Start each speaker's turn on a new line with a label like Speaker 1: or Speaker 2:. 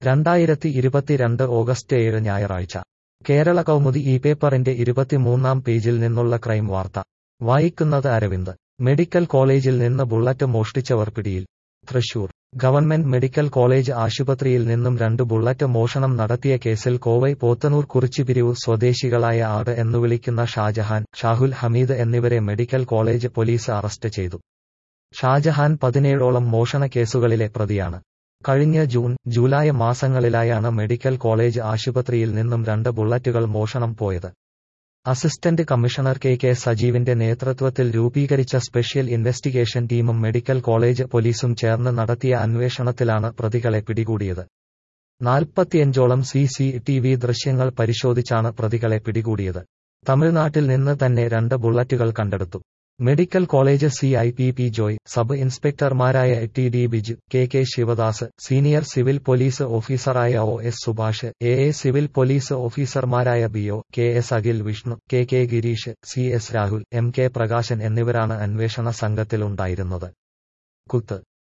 Speaker 1: രണ്ടായിരത്തി ഇരുപത്തിരണ്ട് ഓഗസ്റ്റ് ഏഴ് ഞായറാഴ്ച കേരള കൗമുദി ഈ പേപ്പറിന്റെ ഇരുപത്തിമൂന്നാം പേജിൽ നിന്നുള്ള ക്രൈം വാർത്ത വായിക്കുന്നത് അരവിന്ദ് മെഡിക്കൽ കോളേജിൽ നിന്ന് ബുള്ളറ്റ് മോഷ്ടിച്ചവർ പിടിയിൽ തൃശൂർ ഗവൺമെന്റ് മെഡിക്കൽ കോളേജ് ആശുപത്രിയിൽ നിന്നും രണ്ട് ബുള്ളറ്റ് മോഷണം നടത്തിയ കേസിൽ കോവൈ പോത്തനൂർ കുറിച്ചിപിരിവ് സ്വദേശികളായ ആട് എന്നു വിളിക്കുന്ന ഷാജഹാൻ ഷാഹുൽ ഹമീദ് എന്നിവരെ മെഡിക്കൽ കോളേജ് പോലീസ് അറസ്റ്റ് ചെയ്തു ഷാജഹാൻ പതിനേഴോളം മോഷണ കേസുകളിലെ പ്രതിയാണ് കഴിഞ്ഞ ജൂൺ ജൂലൈ മാസങ്ങളിലായാണ് മെഡിക്കൽ കോളേജ് ആശുപത്രിയിൽ നിന്നും രണ്ട് ബുള്ളറ്റുകൾ മോഷണം പോയത് അസിസ്റ്റന്റ് കമ്മീഷണർ കെ കെ സജീവിന്റെ നേതൃത്വത്തിൽ രൂപീകരിച്ച സ്പെഷ്യൽ ഇൻവെസ്റ്റിഗേഷൻ ടീമും മെഡിക്കൽ കോളേജ് പോലീസും ചേർന്ന് നടത്തിയ അന്വേഷണത്തിലാണ് പ്രതികളെ പിടികൂടിയത് നാൽപ്പത്തിയഞ്ചോളം സി സി ടി വി ദൃശ്യങ്ങൾ പരിശോധിച്ചാണ് പ്രതികളെ പിടികൂടിയത് തമിഴ്നാട്ടിൽ നിന്ന് തന്നെ രണ്ട് ബുള്ളറ്റുകൾ കണ്ടെടുത്തു medical college C I P P Joy sub ഇൻസ്പെക്ടർമാരായ T D Biju K K Sivadas senior civil police ഓഫീസറായ O S Subhash A A civil police ഓഫീസർമാരായ B O K S Akhil Vishnu K K Gireesh C S Rahul M K Prakashan എന്നിവരാണ് അന്വേഷണ സംഘത്തിലുണ്ടായിരുന്നത് കുത്ത്